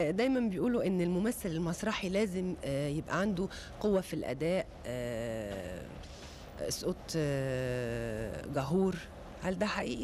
دايما بيقولوا ان الممثل المسرحي لازم آه، يبقى عنده قوة في الأداء آه، صوت آه، جهور هل ده حقيقي؟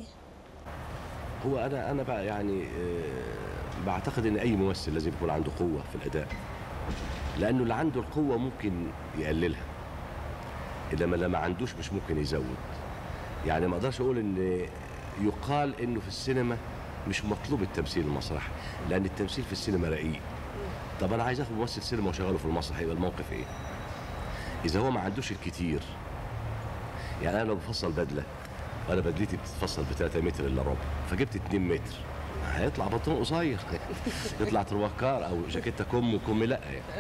هو انا انا بقى يعني آه، بعتقد ان اي ممثل لازم يكون عنده قوه في الاداء لانه اللي عنده القوه ممكن يقللها انما اللي ما عندوش مش ممكن يزود يعني ما اقدرش اقول ان يقال انه في السينما مش مطلوب التمثيل المسرحي لان التمثيل في السينما رقيق طب انا عايز اخد ممثل سينما واشغله في المسرح يبقى الموقف ايه اذا هو ما عندوش الكتير يعني انا لو بفصل بدله وانا بدلتي بتتفصل ب 3 متر الا ربع فجبت 2 متر هيطلع بنطلون قصير يطلع تروكار او جاكيته كم وكم لا يعني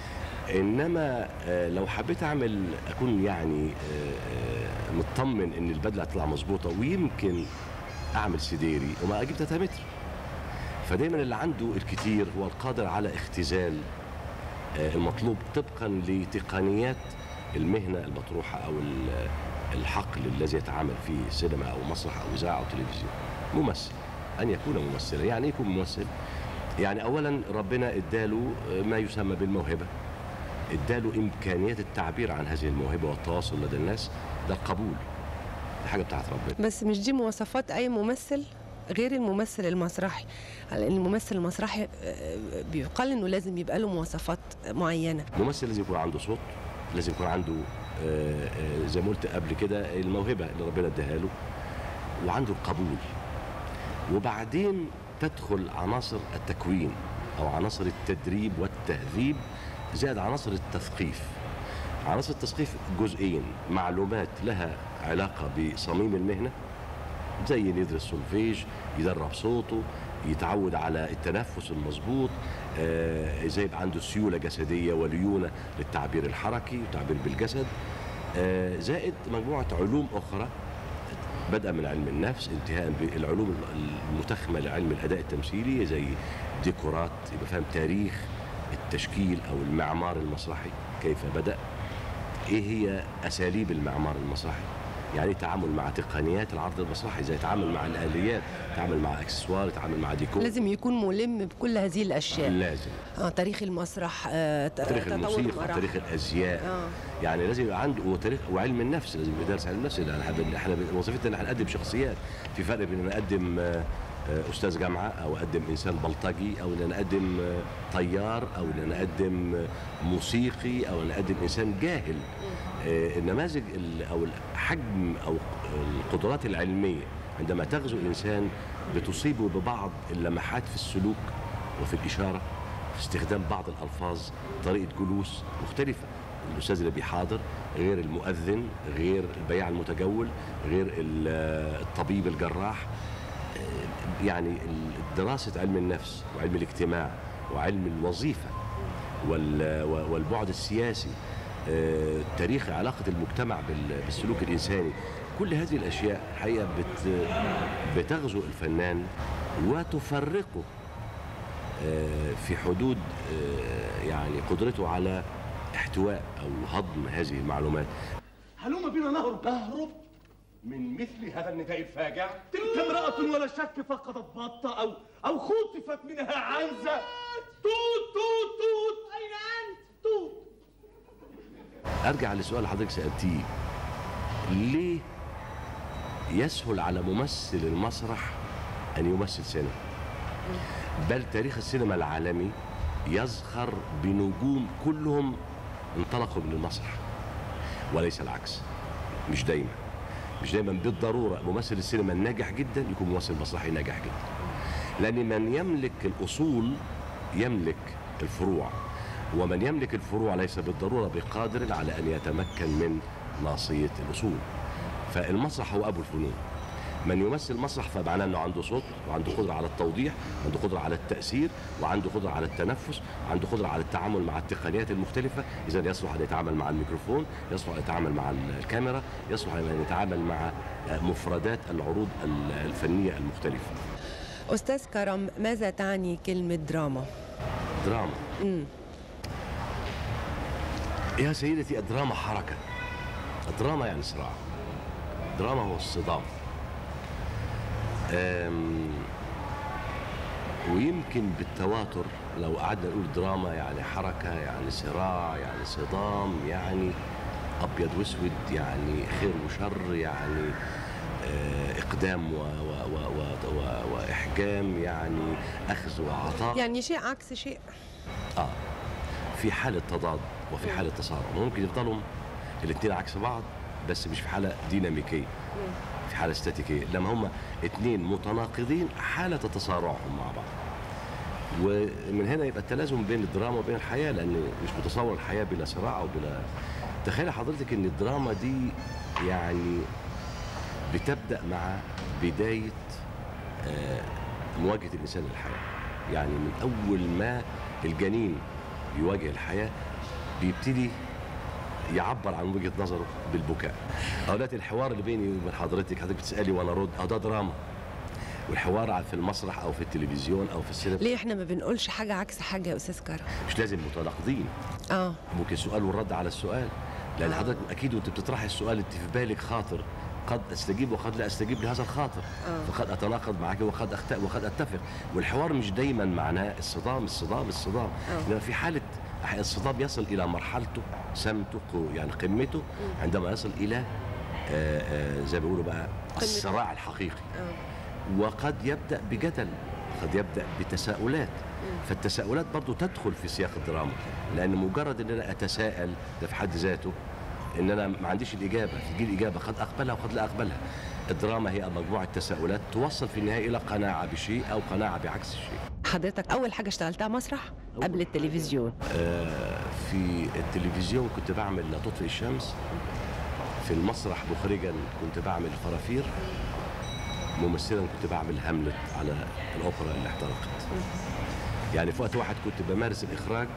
انما آه، لو حبيت اعمل اكون يعني آه، آه، مطمن ان البدله هتطلع مظبوطه ويمكن اعمل سديري وما اجيب 3 متر فدايما اللي عنده الكتير هو القادر على اختزال آه، المطلوب طبقا لتقنيات المهنه المطروحه او ال- الحقل الذي يتعامل فيه سينما او مسرح او اذاعه او تلفزيون ممثل ان يكون ممثلا يعني إيه يكون ممثل يعني اولا ربنا اداله آه، ما يسمى بالموهبه اداله امكانيات التعبير عن هذه الموهبه والتواصل لدى الناس ده القبول دي حاجه بتاعت ربنا بس مش دي مواصفات أي ممثل غير الممثل المسرحي لأن الممثل المسرحي آه، بيقال إنه لازم يبقى له مواصفات معينة الممثل لازم يكون عنده صوت لازم يكون عنده آه، آه، زي ما قلت قبل كده الموهبه اللي ربنا اداها له وعنده القبول وبعدين تدخل عناصر التكوين او عناصر التدريب والتهذيب زائد عناصر التثقيف عناصر التثقيف جزئين معلومات لها علاقه بصميم المهنه زي إنه يدرس سولفيج يدرب صوته يتعود على التنفس المظبوط آه، ازاي يبقى عنده سيوله جسديه وليونه للتعبير الحركي والتعبير بالجسد آه، زائد مجموعه علوم اخرى بدءا من علم النفس انتهاء بالعلوم المتخمه لعلم الاداء التمثيلي زي ديكورات يبقى فاهم تاريخ التشكيل او المعمار المسرحي كيف بدا ايه هي اساليب المعمار المسرحي يعني التعامل مع تقنيات العرض المسرحي زي يتعامل مع الاليات يتعامل مع اكسسوار يتعامل مع ديكور لازم يكون ملم بكل هذه الأشياء لازم آه تاريخ المسرح آه ت- تاريخ تطور الموسيقى المراحل. تاريخ الازياء آه. يعني لازم يبقى عنده وتاريخ وعلم النفس لازم يبقى دارس علم النفس لان احنا احنا وظيفتنا ان احنا نقدم شخصيات في فرق بين ان اقدم آه، آه، استاذ جامعه او اقدم انسان بلطجي او ان انا اقدم آه، طيار او ان انا اقدم آه، موسيقي او ان اقدم انسان جاهل آه، النماذج ال- او الحجم او القدرات العلميه عندما تغزو الانسان بتصيبه ببعض اللمحات في السلوك وفي الاشاره في استخدام بعض الالفاظ طريقه جلوس مختلفه الاستاذ اللي بيحاضر غير المؤذن غير البياع المتجول غير ال- الطبيب الجراح آه، يعني ال- دراسه علم النفس وعلم الاجتماع وعلم الوظيفه وال- و- والبعد السياسي آه، تاريخ علاقه المجتمع بال- بالسلوك الانساني كل هذه الاشياء حقيقه بت بتغزو الفنان وتفرقه آه، في حدود آه، يعني قدرته على احتواء او هضم هذه المعلومات هلم بنا نهرب أهرب من مثل هذا النداء الفاجع تلك امرأة ولا شك فقدت بطة أو أو خطفت منها عنزة توت توت توت أين أنت؟ توت ارجع لسؤال حضرتك سالتيه ليه يسهل على ممثل المسرح ان يمثل سينما بل تاريخ السينما العالمي يزخر بنجوم كلهم انطلقوا من المسرح وليس العكس مش دايما مش دايما بالضروره ممثل السينما الناجح جدا يكون ممثل مسرحي ناجح جدا لان من يملك الاصول يملك الفروع ومن يملك الفروع ليس بالضروره بقادر على ان يتمكن من ناصيه الاصول فالمسرح هو ابو الفنون من يمثل مسرح فمعناه انه عنده صوت وعنده قدره على التوضيح عنده قدره على التاثير وعنده قدره على التنفس وعنده قدره على التعامل مع التقنيات المختلفه اذا يصلح ان يتعامل مع الميكروفون يصلح ان يتعامل مع الكاميرا يصلح ان يتعامل مع مفردات العروض الفنيه المختلفه أستاذ كرم ماذا تعني كلمة دراما؟ دراما يا سيدتي الدراما حركة الدراما يعني صراع الدراما هو الصدام أم، ويمكن بالتواتر لو قعدنا نقول دراما يعني حركة يعني صراع يعني صدام يعني أبيض وأسود يعني خير وشر يعني آه، إقدام و و و و و وإحجام يعني أخذ وعطاء يعني شيء عكس شيء آه في حالة تضاد وفي حالة تصارع ممكن يفضلوا الاثنين عكس بعض بس مش في حالة ديناميكية في حالة استاتيكية لما هم اثنين متناقضين حالة تصارعهم مع بعض ومن هنا يبقى التلازم بين الدراما وبين الحياة لأن مش متصور الحياة بلا صراع وبلا تخيل حضرتك ان الدراما دي يعني بتبدأ مع بداية آه، مواجهة الإنسان للحياة يعني من أول ما الجنين يواجه الحياة بيبتدي يعبر عن وجهة نظره بالبكاء أولاد الحوار اللي بيني وبين حضرتك حضرتك بتسألي وأنا أرد أه ده دراما والحوار على- في المسرح أو في التلفزيون أو في السينما ليه احنا ما بنقولش حاجه عكس حاجه يا استاذ كرم مش لازم متناقضين اه ممكن سؤال والرد على السؤال لان آه. حضرتك اكيد وانت بتطرحي السؤال انت في بالك خاطر قد استجيب وقد لا استجيب لهذا الخاطر آه. فقد اتناقض معك وقد اخطا وقد اتفق والحوار مش دايما معناه الصدام الصدام الصدام آه. انما في حاله أح- الصدام يصل الى مرحلته سمته قو- يعني قمته عندما يصل الى آه، آه، زي ما بيقولوا بقى الصراع الحقيقي اه وقد يبدا بجدل قد يبدا بتساؤلات فالتساؤلات برضو تدخل في سياق الدراما لان مجرد ان انا اتساءل ده في حد ذاته ان انا ما عنديش الاجابه تجي الاجابه قد اقبلها وقد لا اقبلها الدراما هي مجموعه تساؤلات توصل في النهايه الى قناعه بشيء او قناعه بعكس الشيء حضرتك اول حاجه اشتغلتها مسرح قبل التلفزيون آه، في التلفزيون كنت بعمل لا تطفئ الشمس في المسرح مخرجا كنت بعمل فرافير ممثلا كنت بعمل هاملت على الاوبرا اللي احترقت يعني في وقت واحد كنت بمارس الاخراج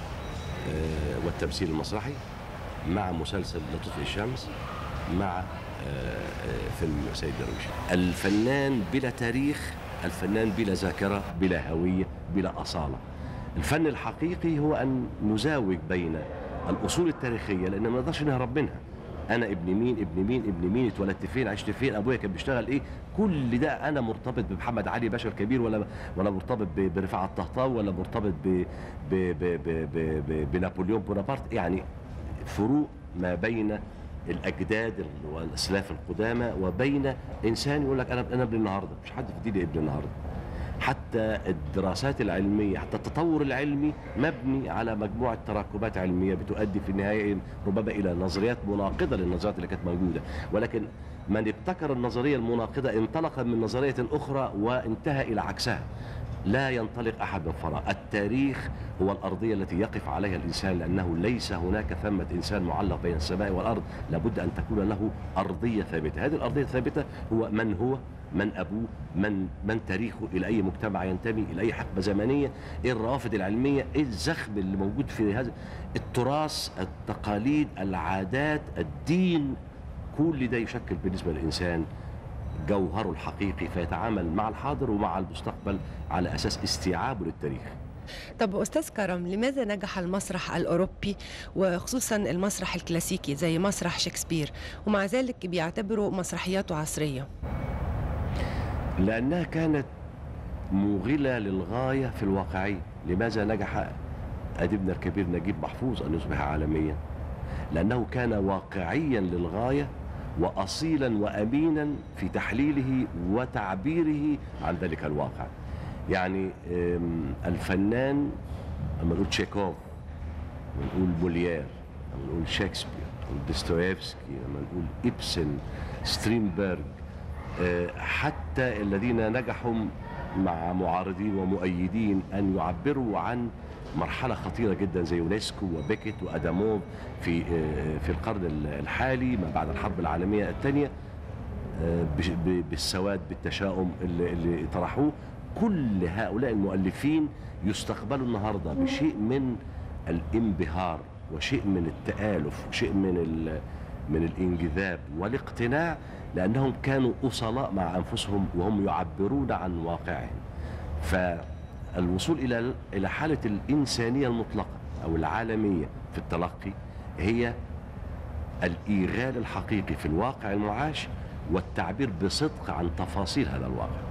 آه، والتمثيل المسرحي مع مسلسل لا تطفئ الشمس مع آه، آه، فيلم سيد درويش الفنان بلا تاريخ الفنان بلا ذاكره بلا هويه بلا اصاله الفن الحقيقي هو ان نزاوج بين الاصول التاريخيه لان ما نقدرش نهرب منها انا ابن مين ابن مين ابن مين اتولدت فين عشت فين ابويا كان بيشتغل ايه كل ده انا مرتبط بمحمد علي باشا الكبير ولا ولا مرتبط ب- برفاعه الطهطاوي ولا مرتبط ب ب ب ب ب ب بنابليون بونابرت يعني فروق ما بين الاجداد والاسلاف القدامى وبين انسان يقول لك انا انا ابن النهارده مش حد في دي ابن النهارده حتى الدراسات العلمية حتى التطور العلمي مبني على مجموعة تراكمات علمية بتؤدي في النهاية ربما إلى نظريات مناقضة للنظريات اللي كانت موجودة ولكن من ابتكر النظرية المناقضة انطلق من نظرية أخرى وانتهى إلى عكسها لا ينطلق أحد من فراغ التاريخ هو الأرضية التي يقف عليها الإنسان لأنه ليس هناك ثمة إنسان معلق بين السماء والأرض لابد أن تكون له أرضية ثابتة هذه الأرضية الثابتة هو من هو من أبوه من من تاريخه إلى أي مجتمع ينتمي إلى أي حقبة زمنية إيه الروافد العلمية إيه الزخم اللي موجود في هذا التراث التقاليد العادات الدين كل ده يشكل بالنسبة للإنسان جوهره الحقيقي فيتعامل مع الحاضر ومع المستقبل على أساس استيعابه للتاريخ طب استاذ كرم لماذا نجح المسرح الاوروبي وخصوصا المسرح الكلاسيكي زي مسرح شكسبير ومع ذلك بيعتبروا مسرحياته عصريه لأنها كانت موغلة للغاية في الواقعية لماذا نجح أديبنا الكبير نجيب محفوظ أن يصبح عالميا لأنه كان واقعيا للغاية وأصيلا وأمينا في تحليله وتعبيره عن ذلك الواقع يعني أم، الفنان لما نقول تشيكوف لما نقول موليير لما نقول شكسبير نقول دوستويفسكي لما نقول إبسن سترينبرج آه، حتى الذين نجحوا مع معارضين ومؤيدين ان يعبروا عن مرحله خطيره جدا زي يونسكو وبيكت واداموف في آه، في القرن الحالي ما بعد الحرب العالميه الثانيه آه، بش- ب- بالسواد بالتشاؤم اللي, اللي طرحوه كل هؤلاء المؤلفين يستقبلوا النهارده بشيء من الانبهار وشيء من التآلف وشيء من ال من الانجذاب والاقتناع لانهم كانوا اصلاء مع انفسهم وهم يعبرون عن واقعهم فالوصول الى الى حاله الانسانيه المطلقه او العالميه في التلقي هي الايغال الحقيقي في الواقع المعاش والتعبير بصدق عن تفاصيل هذا الواقع